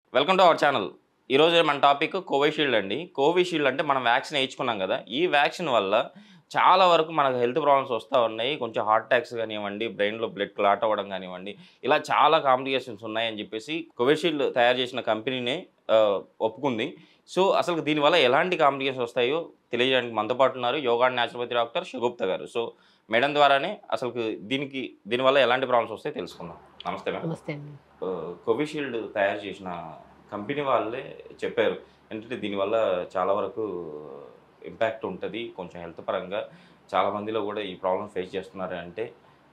Welcome to our channel ఈరోజు మన topic Covishield అండి కోవిషీల్డ్ అంటే మనం వ్యాక్సిన్ వేయించుకున్నాం కదా ఈ వ్యాక్సిన్ వల్ల చాలా వరకు మనకు హెల్త్ ప్రాబ్లమ్స్ వస్తూ ఉన్నాయి కొంచెం హార్ట్ అటాక్స్ కానివ్వండి బ్రెయిన్లో బ్లడ్ క్లాట్ అవ్వడం కానివ్వండి ఇలా చాలా కాంప్లికేషన్స్ ఉన్నాయని చెప్పేసి కోవిషీల్డ్ తయారు చేసిన కంపెనీనే ఆ, ఒప్పుకుంది సో అసలు దీనివల్ల ఎలాంటి కాంప్లికేషన్స్ వస్తాయో తెలియజేయడానికి మనతో పాటు ఉన్నారు yoga and naturopathy doctor Shagufta గారు సో మేడం ద్వారానే అసలు దీనికి దీనివల్ల ఎలాంటి ప్రాబ్లమ్స్ వస్తాయో తెలుసుకుందాం నమస్తే మేడం నమస్తే అండి కోవిషీల్డ్ తయారు చేసిన కంపెనీ వాళ్ళే చెప్పారు ఏంటంటే దీనివల్ల చాలా వరకు ఇంపాక్ట్ ఉంటుంది కొంచెం హెల్త్ పరంగా చాలా మందిలో కూడా ఈ ప్రాబ్లం ఫేస్ చేస్తున్నారు అంటే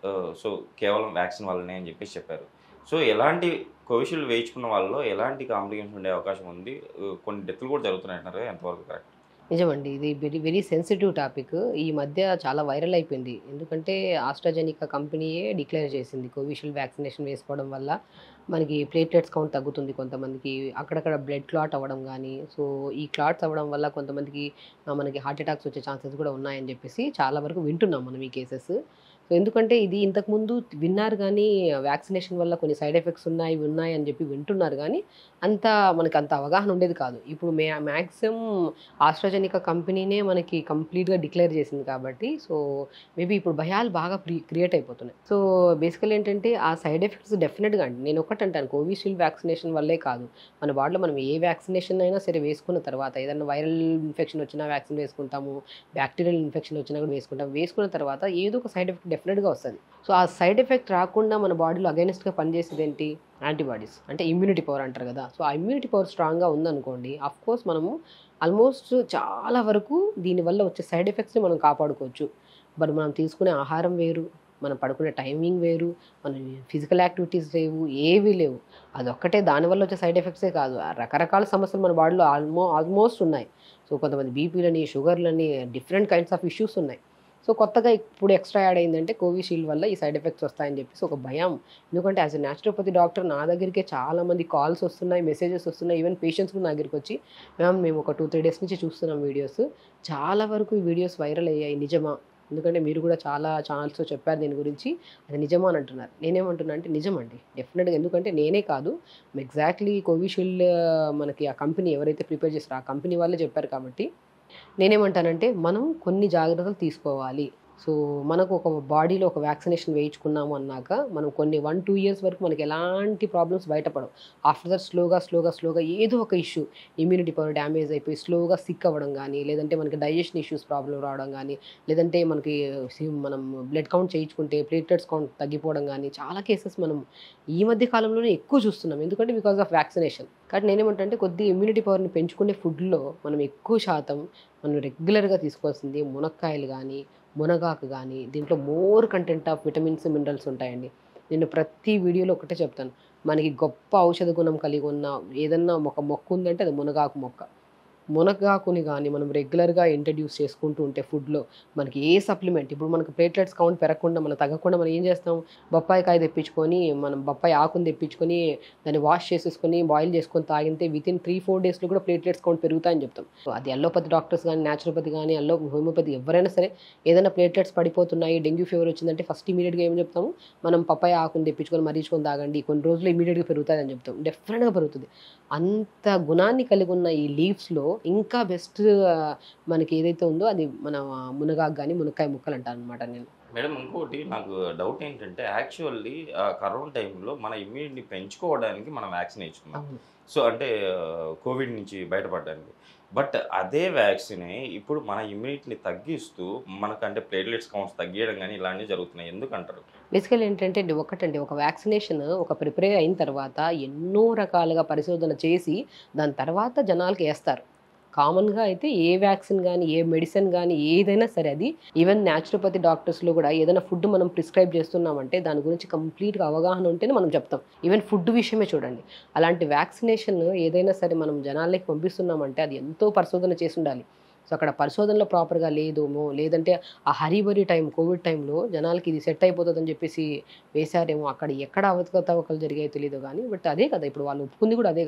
సో కేవలం వ్యాక్సిన్ వల్లనే అని చెప్పేసి చెప్పారు సో ఎలాంటి కోవిషీల్డ్ వేయించుకున్న వాళ్ళలో ఎలాంటి కాంప్లికేషన్స్ ఉండే అవకాశం ఉంది ఆ, కొన్ని డెత్లు కూడా జరుగుతున్నాయి అంటారు కదా, ఎంతవరకు కరెక్ట్ నిజమండి ఇది వెరీ వెరీ సెన్సిటివ్ టాపిక్ ఈ మధ్య చాలా వైరల్ అయిపోయింది ఎందుకంటే ఆస్ట్రాజెనికా కంపెనీయే డిక్లేర్ చేసింది కోవిషీల్డ్ వ్యాక్సినేషన్ వేసుకోవడం వల్ల మనకి ప్లేట్లెట్స్ కౌంట్ తగ్గుతుంది కొంతమందికి అక్కడక్కడ బ్లడ్ క్లాట్ అవ్వడం కానీ సో ఈ క్లాట్స్ అవ్వడం వల్ల కొంతమందికి ఆ, మనకి హార్ట్ అటాక్స్ వచ్చే ఛాన్సెస్ కూడా ఉన్నాయని చెప్పేసి చాలా వరకు వింటున్నాం మనం ఈ కేసెస్ సో ఎందుకంటే ఇది ఇంతకుముందు విన్నారు కానీ వ్యాక్సినేషన్ వల్ల కొన్ని సైడ్ ఎఫెక్ట్స్ ఉన్నాయి ఇవి ఉన్నాయి అని చెప్పి వింటున్నారు కానీ అంత మనకి అంత అవగాహన ఉండేది కాదు ఇప్పుడు మే మ్యాక్సిమం ఆస్ట్రాజెనికా కంపెనీనే మనకి కంప్లీట్గా డిక్లేర్ చేసింది కాబట్టి సో మేబీ ఇప్పుడు భయాలు బాగా క్రియేట్ అయిపోతున్నాయి సో బేసికల్ ఏంటంటే ఆ సైడ్ ఎఫెక్ట్స్ డెఫినెట్గా అండి నేను ఒకటి అంటాను కోవిషీల్డ్ వ్యాక్సినేషన్ వల్లే కాదు మన బాడీలో మనం ఏ వ్యాక్సినేషన్ అయినా సరే వేసుకున్న తర్వాత ఏదైనా వైరల్ ఇన్ఫెక్షన్ వచ్చినా వ్యాక్సిన్ వేసుకుంటాము బ్యాక్టీరియల్ ఇన్ఫెక్షన్ వచ్చినా కూడా వేసుకుంటాం వేసుకున్న తర్వాత ఏదో ఒక సైడ్ ఎఫెక్ట్ డెఫినెట్గా వస్తుంది సో ఆ సైడ్ ఎఫెక్ట్ రాకుండా మన బాడీలో అగైనెస్ట్గా పనిచేసేది ఏంటి యాంటీబాడీస్ అంటే ఇమ్యూనిటీ పవర్ అంటారు కదా సో ఆ ఇమ్యూనిటీ పవర్ స్ట్రాంగ్గా ఉందనుకోండి అఫ్ కోర్స్ మనము ఆల్మోస్ట్ చాలా వరకు దీనివల్ల వచ్చే సైడ్ ఎఫెక్ట్స్ని మనం కాపాడుకోవచ్చు బట్ మనం తీసుకునే ఆహారం వేరు మనం పడుకునే టైమింగ్ వేరు మన ఫిజికల్ యాక్టివిటీస్ లేవు ఏవీ లేవు అదొక్కటే దానివల్ల వచ్చే సైడ్ ఎఫెక్ట్సే కాదు ఆ రకరకాల సమస్యలు మన బాడీలో ఆల్మో ఆల్మోస్ట్ ఉన్నాయి సో కొంతమంది బీపీలని షుగర్లని డిఫరెంట్ కైండ్స్ ఆఫ్ ఇష్యూస్ ఉన్నాయి సో కొత్తగా ఇప్పుడు ఎక్స్ట్రా యాడ్ అయిందంటే కోవిషీల్డ్ వల్ల ఈ సైడ్ ఎఫెక్ట్స్ వస్తాయని చెప్పేసి ఒక భయం ఎందుకంటే యాజ్ ఎ న్యాచురోపతి డాక్టర్ నా దగ్గరికే చాలా మంది కాల్స్ వస్తున్నాయి మెసేజెస్ వస్తున్నాయి ఈవెన్ పేషెంట్స్ కూడా నా దగ్గరికి వచ్చి మ్యామ్ మేము ఒక టూ త్రీ డేస్ నుంచి చూస్తున్నాం వీడియోస్ చాలా వరకు ఈ వీడియోస్ వైరల్ అయ్యాయి నిజమా ఎందుకంటే మీరు కూడా చాలా ఛానల్స్లో చెప్పారు దీని గురించి అది నిజమా అని అంటున్నారు నేనేమంటున్నా అంటే నిజమండి డెఫినెట్గా ఎందుకంటే నేనే కాదు ఎగ్జాక్ట్లీ కోవిషీల్డ్ మనకి ఆ కంపెనీ ఎవరైతే ప్రిపేర్ చేస్తారో ఆ కంపెనీ వాళ్ళే చెప్పారు కాబట్టి నేనేమంటానంటే మనం కొన్ని జాగ్రత్తలు తీసుకోవాలి సో మనకు ఒక బాడీలో ఒక వ్యాక్సినేషన్ వేయించుకున్నాము అన్నాక మనం కొన్ని వన్ టూ ఇయర్స్ వరకు మనకి ఎలాంటి ప్రాబ్లమ్స్ బయటపడవు ఆఫ్టర్ దట్ స్లోగా స్లోగా స్లోగా ఏదో ఒక ఇష్యూ ఇమ్యూనిటీ పవర్ డ్యామేజ్ అయిపోయి స్లోగా సిక్ అవ్వడం కానీ లేదంటే మనకి డైజెషన్ ఇష్యూస్ ప్రాబ్లం రావడం కానీ లేదంటే మనకి సి- మనం బ్లడ్ కౌంట్ చేయించుకుంటే ప్లేట్లెట్స్ కౌంట్ తగ్గిపోవడం కానీ చాలా కేసెస్ మనం ఈ మధ్య కాలంలోనే ఎక్కువ చూస్తున్నాం ఎందుకంటే బికాస్ ఆఫ్ వ్యాక్సినేషన్ కాబట్టి నేనేమంటే కొద్దిగా ఇమ్యూనిటీ పవర్ని పెంచుకునే ఫుడ్లో మనం ఎక్కువ శాతం మనం రెగ్యులర్గా తీసుకోవాల్సింది మునక్కాయలు కానీ మునగాకు కానీ దీంట్లో more content of vitamins minerals ఉంటాయండి నేను ప్రతి వీడియోలో ఒకటే చెప్తాను మనకి గొప్ప ఔషధ గుణం కలిగి ఉన్న ఏదన్నా ఒక మొక్క ఉందంటే అది మునగాకు మొక్క మునగాకుని కానీ మనం రెగ్యులర్గా ఇంట్రడ్యూస్ చేసుకుంటూ ఉంటే ఫుడ్లో మనకి ఏ సప్లిమెంట్ ఇప్పుడు మనకి ప్లేట్లెట్స్ కౌంట్ పెరగకుండా మనం తగ్గకుండా మనం ఏం చేస్తాం బొప్పాయి కాయ తెప్పించుకొని మనం బొప్పాయి ఆకుని తెప్పించుకొని దాన్ని వాష్ చేసేసుకొని బాయిల్ చేసుకొని తాగితే విత్ ఇన్ త్రీ ఫోర్ డేస్లో కూడా ప్లేట్లెట్స్ కౌంట్ పెరుగుతాయని చెప్తాం సో అది అల్లోపతి డాక్టర్స్ కానీ న్యాచురోపతి కానీ అల్లో హోమియోపతి ఎవరైనా సరే ఏదైనా ప్లేట్లెట్స్ పడిపోతున్నాయి డెంగ్యూ ఫీవర్ వచ్చిందంటే ఫస్ట్ ఇమీడియట్గా ఏం చెప్తాము మనం పప్పాయ ఆకుని తెప్పించుకొని మరీచుకొని తాగండి కొన్ని రోజులు ఇమీడియట్గా పెరుగుతుంది అని చెప్తాం డెఫినెట్గా పెరుగుతుంది అంత గుణాన్ని కలిగి ఉన్న ఈ లీవ్స్లో ఇంకా బెస్ట్ మనకి ఏదైతే ఉందో అది మన మునగాకు కానీ మునక్కాయ ముక్కలు అంటాను అనమాట నేను మేడం ఇంకోటి నాకు డౌట్ ఏంటంటే యాక్చువల్లీ కరోనా టైంలో మన ఇమ్యూనిటీని పెంచుకోవడానికి మనం వ్యాక్సిన్ వేయించుకున్నాం అవును సో అంటే కోవిడ్ నుంచి బయటపడడానికి బట్ అదే వ్యాక్సినే ఇప్పుడు మన ఇమ్యూనిటీని తగ్గిస్తూ మనకంటే ప్లేట్లెట్స్ కౌంట్స్ తగ్గియడం కానీ ఇలాంటివి జరుగుతున్నాయి ఎందుకంటారు బేసికల్ ఏంటంటే ఇది ఒకటండి ఒక వ్యాక్సినేషన్ ఒక ప్రిపేర్ అయిన తర్వాత ఎన్నో రకాలుగా పరిశోధన చేసి దాని తర్వాత జనాలకి వేస్తారు కామన్గా అయితే ఏ వ్యాక్సిన్ కానీ ఏ మెడిసిన్ కానీ ఏదైనా సరే అది ఈవెన్ న్యాచురోపతి డాక్టర్స్లో కూడా ఏదైనా ఫుడ్ మనం ప్రిస్క్రైబ్ చేస్తున్నామంటే దాని గురించి కంప్లీట్గా అవగాహన ఉంటేనే మనం చెప్తాం ఈవెన్ ఫుడ్ విషయమే చూడండి అలాంటి వ్యాక్సినేషన్ ఏదైనా సరే మనం జనాలకి పంపిస్తున్నామంటే అది ఎంతో పరిశోధన చేసి ఉండాలి సో అక్కడ పరిశోధనలో ప్రాపర్గా లేదేమో లేదంటే ఆ హరిబరి టైం కోవిడ్ టైంలో జనాలకి ఇది సెట్ అయిపోతుందని చెప్పేసి వేశారేమో అక్కడ ఎక్కడ అవకతవకలు జరిగాయో తెలియదు కానీ బట్ అదే కదా ఇప్పుడు వాళ్ళు ఒప్పుకుంది కూడా అదే కదా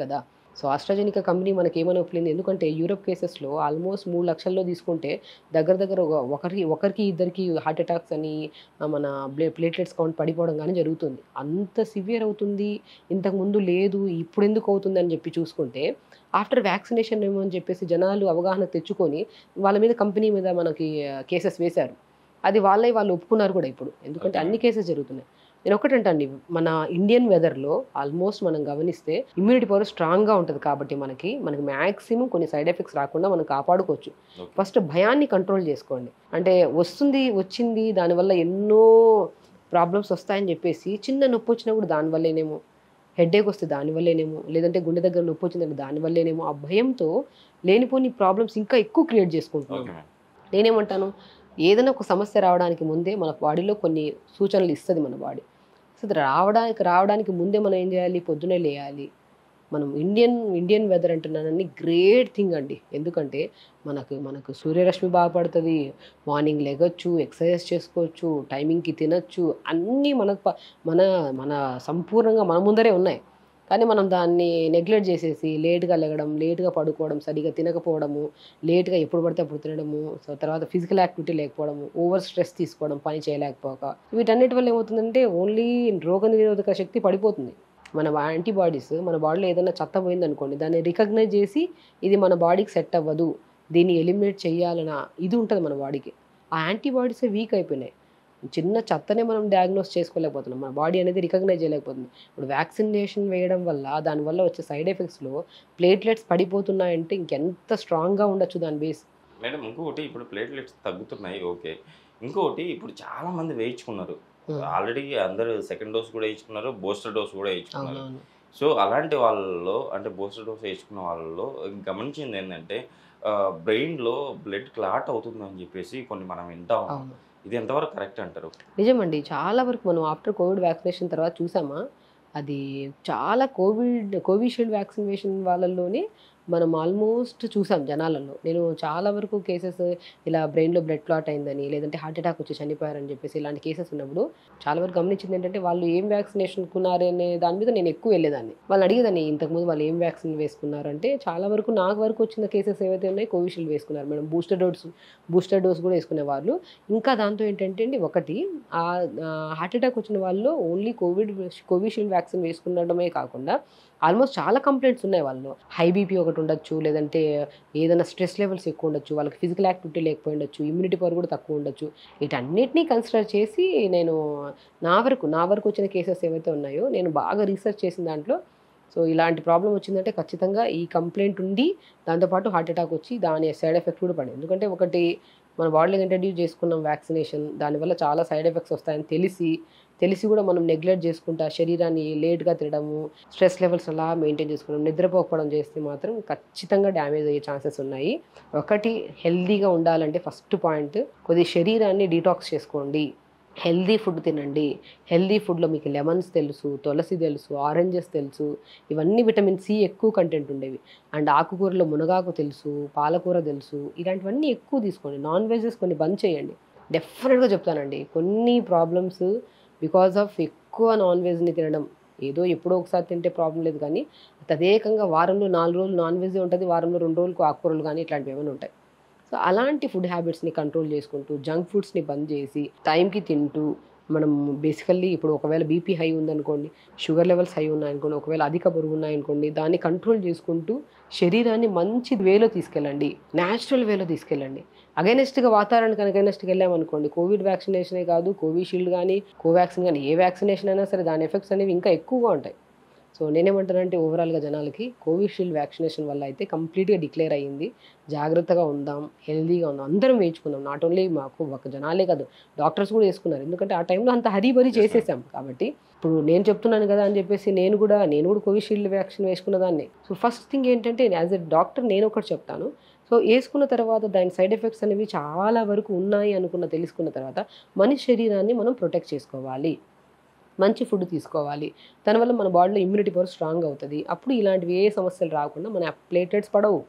సో ఆస్ట్రాజెనికా కంపెనీ మనకి ఏమని ఒప్పింది ఎందుకంటే యూరోప్ కేసెస్లో ఆల్మోస్ట్ మూడు లక్షల్లో తీసుకుంటే దగ్గర దగ్గర ఒక- ఒకరికి ఒకరికి ఇద్దరికి హార్ట్ అటాక్స్ అని ఆ, మన బ్లే ప్లేట్లెట్స్ కౌంట్ పడిపోవడం కానీ జరుగుతుంది అంత సివియర్ అవుతుంది ఇంతకుముందు లేదు ఇప్పుడు ఎందుకు అవుతుంది అని చెప్పి చూసుకుంటే ఆఫ్టర్ వ్యాక్సినేషన్ ఏమో అని చెప్పేసి జనాలు అవగాహన తెచ్చుకొని వాళ్ళ మీద కంపెనీ మీద మనకి కేసెస్ వేశారు అది వాళ్ళే వాళ్ళు ఒప్పుకున్నారు కూడా ఇప్పుడు ఎందుకంటే Okay. అన్ని కేసెస్ జరుగుతున్నాయి నేను ఒకటంటండి మన ఇండియన్ వెదర్లో ఆల్మోస్ట్ మనం గమనిస్తే ఇమ్యూనిటీ పవర్ స్ట్రాంగ్గా ఉంటుంది కాబట్టి మనకి మనకి మ్యాక్సిమం కొన్ని సైడ్ ఎఫెక్ట్స్ రాకుండా మనం కాపాడుకోవచ్చు Okay. ఫస్ట్ భయాన్ని కంట్రోల్ చేసుకోండి అంటే వస్తుంది వచ్చింది దానివల్ల ఎన్నో ప్రాబ్లమ్స్ వస్తాయని చెప్పేసి చిన్న నొప్పి వచ్చినా కూడా దానివల్లేనేమో హెడేక్ వస్తే దానివల్లేనేమో లేదంటే గుండె దగ్గర నొప్పి వచ్చిందంటే దానివల్లేనేమో ఆ భయంతో లేనిపోని ప్రాబ్లమ్స్ ఇంకా ఎక్కువ క్రియేట్ చేసుకుంటున్నాం ఓకే మ్యామ్ నేనేమంటాను ఏదైనా ఒక సమస్య రావడానికి ముందే మన బాడీలో కొన్ని సూచనలు ఇస్తుంది మన బాడీ సో అది రావడానికి రావడానికి ముందే మనం ఏం చేయాలి పొద్దునే లేయాలి మనం ఇండియన్ ఇండియన్ వెదర్ అంటున్నానని గ్రేట్ థింగ్ అండి ఎందుకంటే మనకు మనకు సూర్యరశ్మి బాగా పడుతుంది మార్నింగ్ లెగొచ్చు ఎక్సర్సైజ్ చేసుకోవచ్చు టైమింగ్కి తినచ్చు అన్నీ మన ప- మన మన సంపూర్ణంగా మన ముందరే ఉన్నాయి కానీ మనం దాన్ని నెగ్లెక్ట్ చేసేసి లేట్గా లెగడం లేట్గా పడుకోవడం సరిగా తినకపోవడము లేట్గా ఎప్పుడు పడితే అప్పుడు తినడము సో తర్వాత ఫిజికల్ యాక్టివిటీ లేకపోవడము ఓవర్ స్ట్రెస్ తీసుకోవడం పని చేయలేకపోక వీటన్నిటి వల్ల ఏమవుతుందంటే ఓన్లీ రోగ నిరోధక శక్తి పడిపోతుంది మన యాంటీబాడీస్ మన బాడీలో ఏదైనా చెత్త పోయింది అనుకోండి దాన్ని రికగ్నైజ్ చేసి ఇది మన బాడీకి సెట్ అవ్వదు దీన్ని ఎలిమినేట్ చేయాలన్న ఇది ఉంటుంది మన బాడీకి ఆ యాంటీబాడీస్ వీక్ అయిపోయినాయి చిన్న చెత్తనే మనం డయాగ్నోస్ చేసుకోలేకపోతున్నాం మన బాడీ అనేది రికగ్నైజ్ చేయలేకపోతుంది ఇప్పుడు వ్యాక్సినేషన్ వేయడం వల్ల దానివల్ల వచ్చే సైడ్ ఎఫెక్ట్స్లో ప్లేట్లెట్స్ పడిపోతున్నాయంటే ఇంకెంత స్ట్రాంగ్గా ఉండొచ్చు దాని బేస్ మేడం ఇంకొకటి ఇప్పుడు ప్లేట్లెట్స్ తగ్గుతున్నాయి ఓకే ఇంకొకటి ఇప్పుడు చాలా మంది వేయించుకున్నారు ఆల్రెడీ అందరూ సెకండ్ డోస్ కూడా వేయించుకున్నారు బూస్టర్ డోస్ కూడా వేయించుకున్నారు అవునవును సో అలాంటి వాళ్ళలో అంటే బూస్టర్ డోస్ వేసుకున్న వాళ్ళలో గమనించింది ఏంటంటే బ్రెయిన్లో బ్లడ్ క్లాట్ అవుతుంది అని చెప్పేసి కొన్ని మనం వింటా ఉన్నాం అవును ఇది ఎంతవరకు కరెక్ట్ అంటారు నిజమండి చాలా వరకు మనం ఆఫ్టర్ కోవిడ్ వ్యాక్సినేషన్ తర్వాత చూసామా అది చాలా కోవిడ్ కోవిషీల్డ్ వ్యాక్సినేషన్ వాళ్ళల్లోనే మనం ఆల్మోస్ట్ చూసాం జనాలలో నేను చాలా వరకు కేసెస్ ఇలా బ్రెయిన్లో బ్లడ్ క్లాట్ అయిందని లేదంటే హార్ట్ అటాక్ వచ్చి చనిపోయారని చెప్పేసి ఇలాంటి కేసెస్ ఉన్నప్పుడు చాలా వరకు గమనించింది ఏంటంటే వాళ్ళు ఏం వ్యాక్సినేషన్ కున్నారనే దాని మీద నేను ఎక్కువ వెళ్ళేదాన్ని వాళ్ళని అడిగేదాన్ని ఇంతకుముందు వాళ్ళు ఏం వ్యాక్సిన్ వేసుకున్నారంటే చాలా వరకు నాకు వరకు వచ్చిన కేసెస్ ఏవైతే ఉన్నాయో కోవిషీల్డ్ వేసుకున్నారు madam booster dose booster dose కూడా వేసుకునే వాళ్ళు ఇంకా దాంతో ఏంటంటే అండి ఒకటి ఆ హార్ట్ అటాక్ వచ్చిన వాళ్ళు ఓన్లీ కోవిడ్ కోవిషీల్డ్ వ్యాక్సిన్ వేసుకునడమే కాకుండా ఆల్మోస్ట్ చాలా కంప్లైంట్స్ ఉన్నాయి వాళ్ళు హై బీపీ ఒకటి ఉండొచ్చు లేదంటే ఏదైనా స్ట్రెస్ లెవెల్స్ ఎక్కువ ఉండొచ్చు వాళ్ళకి ఫిజికల్ యాక్టివిటీ లేకపోయి ఉండొచ్చు ఇమ్యూనిటీ పవర్ కూడా తక్కువ ఉండొచ్చు వీటన్నిటినీ కన్సిడర్ చేసి నేను నా వరకు నా వరకు వచ్చిన కేసెస్ ఏవైతే ఉన్నాయో నేను బాగా రీసెర్చ్ చేసిన దాంట్లో సో ఇలాంటి ప్రాబ్లం వచ్చిందంటే ఖచ్చితంగా ఈ కంప్లైంట్ ఉండి దాంతోపాటు హార్ట్ అటాక్ వచ్చి దాని సైడ్ ఎఫెక్ట్ కూడా పడింది ఎందుకంటే ఒకటి మన బాడీలో ఇంట్రడ్యూస్ చేసుకున్నాం వ్యాక్సినేషన్ దానివల్ల చాలా సైడ్ ఎఫెక్ట్స్ వస్తాయని తెలిసి తెలిసి కూడా మనం నెగ్లెక్ట్ చేసుకుంటా శరీరాన్ని లేట్గా తినడము స్ట్రెస్ లెవెల్స్ అలా మెయింటైన్ చేసుకోవడం నిద్రపోకపోవడం చేస్తే మాత్రం ఖచ్చితంగా డ్యామేజ్ అయ్యే ఛాన్సెస్ ఉన్నాయి ఒకటి హెల్దీగా ఉండాలంటే ఫస్ట్ పాయింట్ కొద్ది శరీరాన్ని డీటాక్స్ చేసుకోండి హెల్దీ ఫుడ్ తినండి హెల్దీ ఫుడ్లో మీకు లెమన్స్ తెలుసు తులసి తెలుసు ఆరెంజెస్ తెలుసు ఇవన్నీ విటమిన్ సి ఎక్కువ కంటెంట్ ఉండేవి అండ్ ఆకుకూరలో మునగాకు తెలుసు పాలకూర తెలుసు ఇలాంటివన్నీ ఎక్కువ తీసుకోండి నాన్ వెజెస్ కొన్ని బంద్ చేయండి డెఫినెట్గా చెప్తానండి కొన్ని ప్రాబ్లమ్స్ బికాజ్ ఆఫ్ ఎక్కువ నాన్ వెజ్ని తినడం ఏదో ఎప్పుడో ఒకసారి తింటే ప్రాబ్లం లేదు కానీ తదేకంగా వారంలో నాలుగు రోజులు నాన్ వెజ్ ఉంటుంది వారంలో రెండు రోజులకు ఆకుకూరలు కానీ ఇట్లాంటివి ఏమైనా ఉంటాయి సో అలాంటి ఫుడ్ హ్యాబిట్స్ని కంట్రోల్ చేసుకుంటూ జంక్ ఫుడ్స్ని బంద్ చేసి టైంకి తింటూ మనం బేసికల్లీ ఇప్పుడు ఒకవేళ బీపీ హై ఉందనుకోండి షుగర్ లెవెల్స్ హై ఉన్నాయనుకోండి ఒకవేళ అధిక బరువు ఉన్నాయనుకోండి దాన్ని కంట్రోల్ చేసుకుంటూ శరీరాన్ని మంచి వేలో తీసుకెళ్ళండి న్యాచురల్ వేలో తీసుకెళ్ళండి అగైనెస్ట్గా వాతావరణానికి అగైనెస్ట్గా వెళ్ళామనుకోండి కోవిడ్ వ్యాక్సినేషనే కాదు కోవిషీల్డ్ కానీ కోవాక్సిన్ కానీ ఏ వ్యాక్సినేషన్ అయినా సరే దాని ఎఫెక్ట్స్ అనేవి ఇంకా ఎక్కువగా ఉంటాయి సో నేనేమంటానంటే ఓవరాల్గా జనాలకి కోవిషీల్డ్ వ్యాక్సినేషన్ వల్ల అయితే కంప్లీట్గా డిక్లేర్ అయ్యింది జాగ్రత్తగా ఉందాం హెల్దీగా ఉందాం అందరం వేయించుకుందాం నాట్ ఓన్లీ మాకు ఒక జనాలే కాదు డాక్టర్స్ కూడా వేసుకున్నారు ఎందుకంటే ఆ టైంలో అంత హరీబరీ చేసేసాం కాబట్టి ఇప్పుడు నేను చెప్తున్నాను కదా అని చెప్పేసి నేను కూడా నేను కూడా కోవిషీల్డ్ వ్యాక్సిన్ వేసుకున్న దాన్ని సో ఫస్ట్ థింగ్ ఏంటంటే యాజ్ ఎ డాక్టర్ నేను ఒకటి చెప్తాను సో వేసుకున్న తర్వాత దాని సైడ్ ఎఫెక్ట్స్ అనేవి చాలా వరకు ఉన్నాయి అనుకున్న తెలుసుకున్న తర్వాత మనిషి శరీరాన్ని మనం ప్రొటెక్ట్ చేసుకోవాలి మంచి ఫుడ్ తీసుకోవాలి దానివల్ల మన బాడీలో ఇమ్యూనిటీ పవర్ స్ట్రాంగ్ అవుతుంది అప్పుడు ఇలాంటివి ఏ సమస్యలు రాకుండా మన ప్లేటెట్స్ పడవు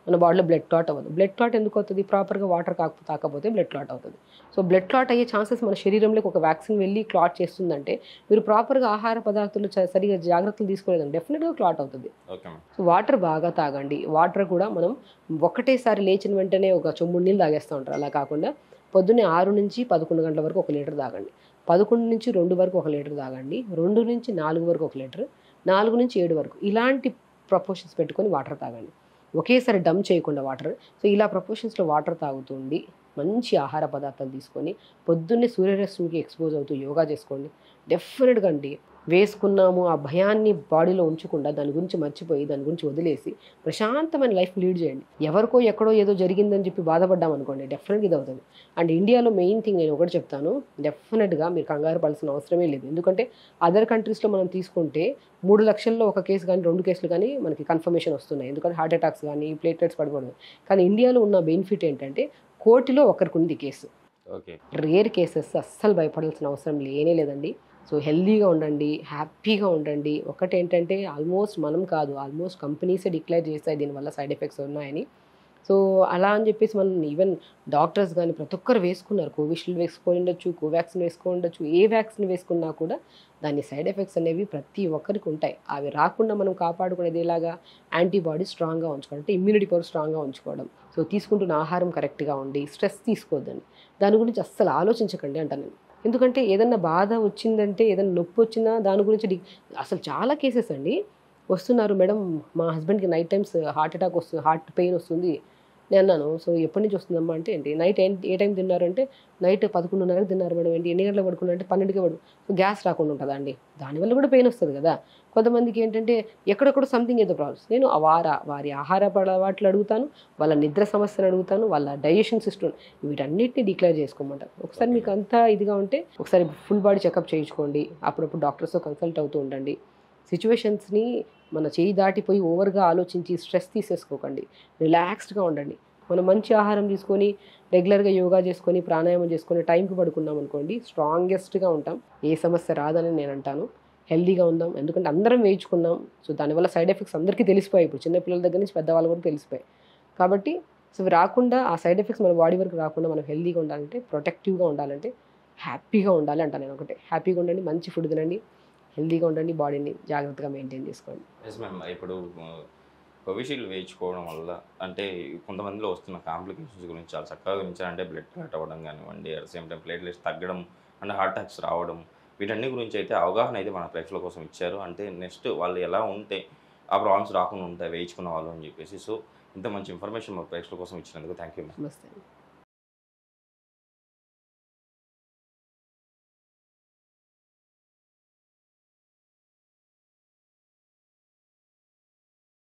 మన బాడీలో బ్లడ్ క్లాట్ అవ్వదు బ్లడ్ క్లాట్ ఎందుకు అవుతుంది ప్రాపర్గా వాటర్ కాక తాకపోతే బ్లడ్ క్లాట్ అవుతుంది సో బ్లడ్ క్లాట్ అయ్యే ఛాన్సెస్ మన శరీరంలోకి ఒక వ్యాక్సిన్ వెళ్ళి క్లాట్ చేస్తుందంటే మీరు ప్రాపర్గా ఆహార పదార్థాలు చ- సరిగా జాగ్రత్తలు తీసుకోలేదండి డెఫినెట్గా క్లాట్ అవుతుంది ఓకే మేడం సో వాటర్ బాగా తాగండి వాటర్ కూడా మనం ఒకటేసారి లేచిన వెంటనే ఒక చొమ్ముడు నీళ్ళు తాగేస్తూ ఉంటారు అలా కాకుండా పొద్దున్నే ఆరు నుంచి పదకొండు గంటల వరకు ఒక లీటర్ తాగండి పదకొండు నుంచి రెండు వరకు ఒక లీటర్ తాగండి రెండు నుంచి నాలుగు వరకు ఒక లీటర్ నాలుగు నుంచి ఏడు వరకు ఇలాంటి ప్రపోర్షన్స్ పెట్టుకొని వాటర్ తాగండి ఒకేసారి డమ్ చేయకుండా వాటర్ సో ఇలా ప్రపోర్షన్స్లో వాటర్ తాగుతుండి మంచి ఆహార పదార్థాలు తీసుకొని పొద్దున్నే సూర్యరశ్మికి ఎక్స్పోజ్ అవుతూ యోగా చేసుకోండి డెఫినెట్గా అండి వేసుకున్నాము ఆ భయాన్ని బాడీలో ఉంచకుండా దాని గురించి మర్చిపోయి దాని గురించి వదిలేసి ప్రశాంతమైన లైఫ్ లీడ్ చేయండి ఎవరికో ఎక్కడో ఏదో జరిగిందని చెప్పి బాధపడ్డాం అనుకోండి డెఫినెట్గా ఇది అవుతుంది అండ్ ఇండియాలో మెయిన్ థింగ్ నేను ఒకటి చెప్తాను డెఫినెట్గా మీరు కంగారు పడాల్సిన అవసరమే లేదు ఎందుకంటే అదర్ కంట్రీస్లో మనం తీసుకుంటే మూడు లక్షల్లో ఒక కేసు కానీ రెండు కేసులు కానీ మనకి కన్ఫర్మేషన్ వస్తున్నాయి ఎందుకంటే హార్ట్ అటాక్స్ కానీ ప్లేట్లెట్స్ పడిపోవడం కానీ ఇండియాలో ఉన్న బెనిఫిట్ ఏంటంటే కోటిలో ఒకరికి ఉంది కేసు ఓకే రేర్ కేసెస్ అస్సలు భయపడాల్సిన అవసరం లేనే లేదండి సో హెల్దీగా ఉండండి హ్యాపీగా ఉండండి ఒకటి ఏంటంటే ఆల్మోస్ట్ మనం కాదు ఆల్మోస్ట్ కంపెనీసే డిక్లేర్ చేస్తాయి దీనివల్ల సైడ్ ఎఫెక్ట్స్ ఉన్నాయని సో అలా అని చెప్పేసి మనం ఈవెన్ డాక్టర్స్ కానీ ప్రతి ఒక్కరు వేసుకున్నారు కోవిషీల్డ్ వేసుకొని ఉండొచ్చు కోవాక్సిన్ వేసుకొని ఉండొచ్చు ఏ వ్యాక్సిన్ వేసుకున్నా కూడా దాని సైడ్ ఎఫెక్ట్స్ అనేవి ప్రతి ఒక్కరికి ఉంటాయి అవి రాకుండా మనం కాపాడుకునేది ఎలాగా యాంటీబాడీ స్ట్రాంగ్గా ఉంచుకోవడం అంటే ఇమ్యూనిటీ పవర్ స్ట్రాంగ్గా ఉంచుకోవడం సో తీసుకుంటున్న ఆహారం కరెక్ట్గా ఉండి స్ట్రెస్ తీసుకోవద్దండి దాని గురించి అస్సలు ఆలోచించకండి అంటాను నేను ఎందుకంటే ఏదన్నా బాధ వచ్చిందంటే ఏదైనా నొప్పి వచ్చినా దాని గురించి డి- అసలు చాలా కేసెస్ అండి వస్తున్నారు మేడం మా హస్బెండ్కి నైట్ టైమ్స్ హార్ట్ అటాక్ వస్తుంది హార్ట్ పెయిన్ వస్తుంది నేను అన్నాను సో ఎప్పటి నుంచి వస్తుందమ్మా అంటే ఏంటి నైట్ ఏ ఏ టైం తిన్నారంటే నైట్ పదకొండున్నరకు తిన్నారు మేడం ఏంటి ఎన్ని గంటలకు పడుకున్నా అంటే పన్నెండుకే పడు సో గ్యాస్ రాకుండా ఉంటుందా అండి దానివల్ల కూడా పెయిన్ వస్తుంది కదా కొంతమందికి ఏంటంటే ఎక్కడెక్కడ సంథింగ్ ఏదో ప్రాబ్లమ్స్ నేను ఆ వార వారి ఆహార అలవాట్లు అడుగుతాను వాళ్ళ నిద్ర సమస్యలు అడుగుతాను వాళ్ళ డైజెషన్ సిస్టమ్ వీటన్నిటిని డిక్లేర్ చేసుకోమంటారు ఒకసారి మీకు అంతా ఇదిగా ఉంటే ఒకసారి ఫుల్ బాడీ చెకప్ చేయించుకోండి అప్పుడప్పుడు డాక్టర్స్తో కన్సల్ట్ అవుతూ ఉండండి సిచ్యువేషన్స్ని మన చేయి దాటిపోయి ఓవర్గా ఆలోచించి స్ట్రెస్ తీసేసుకోకండి రిలాక్స్డ్గా ఉండండి మనం మంచి ఆహారం తీసుకొని రెగ్యులర్గా యోగా చేసుకొని ప్రాణాయామం చేసుకొని టైంకి పడుకున్నాం అనుకోండి స్ట్రాంగెస్ట్గా ఉంటాం ఏ సమస్య రాదని నేను అంటాను హెల్దీగా ఉందాం ఎందుకంటే అందరం వేయించుకున్నాం సో దానివల్ల సైడ్ ఎఫెక్ట్స్ అందరికీ తెలిసిపోయాయి ఇప్పుడు చిన్నపిల్లల దగ్గర నుంచి పెద్దవాళ్ళు కూడా తెలిసిపోయాయి కాబట్టి సో ఇవి రాకుండా ఆ సైడ్ ఎఫెక్ట్స్ మన బాడీ వరకు రాకుండా మనం హెల్దీగా ఉండాలంటే ప్రొటెక్టివ్గా ఉండాలంటే హ్యాపీగా ఉండాలి అంటాను నేను ఒకటే హ్యాపీగా ఉండండి మంచి ఫుడ్ తినండి హెల్దీగా ఉండండి బాడీని జాగ్రత్తగా మెయింటైన్ చేసుకోండి ఎస్ మ్యామ్ ఇప్పుడు కోవిషీల్డ్ వేయించుకోవడం వల్ల అంటే కొంతమందిలో వస్తున్న కాంప్లికేషన్స్ గురించి చాలా చక్కగా గురించి అంటే బ్లడ్ క్లాట్ అవ్వడం కానివ్వండి అట్ సేమ్ టైం ప్లేట్లెట్స్ తగ్గడం అండ్ హార్ట్ అటాక్స్ రావడం వీటన్ని గురించి అయితే అవగాహన అయితే మన ప్రేక్షకుల కోసం ఇచ్చారు అంటే నెక్స్ట్ వాళ్ళు ఎలా ఉంటే ఆ ప్రాబ్లమ్స్ రాకుండా ఉంటాయి వేయించుకున్న వాళ్ళు అని చెప్పేసి సో ఇంత మంచి ఇన్ఫర్మేషన్ మన ప్రేక్షకుల కోసం ఇచ్చినందుకు థ్యాంక్ యూ మ్యామ్ నమస్తే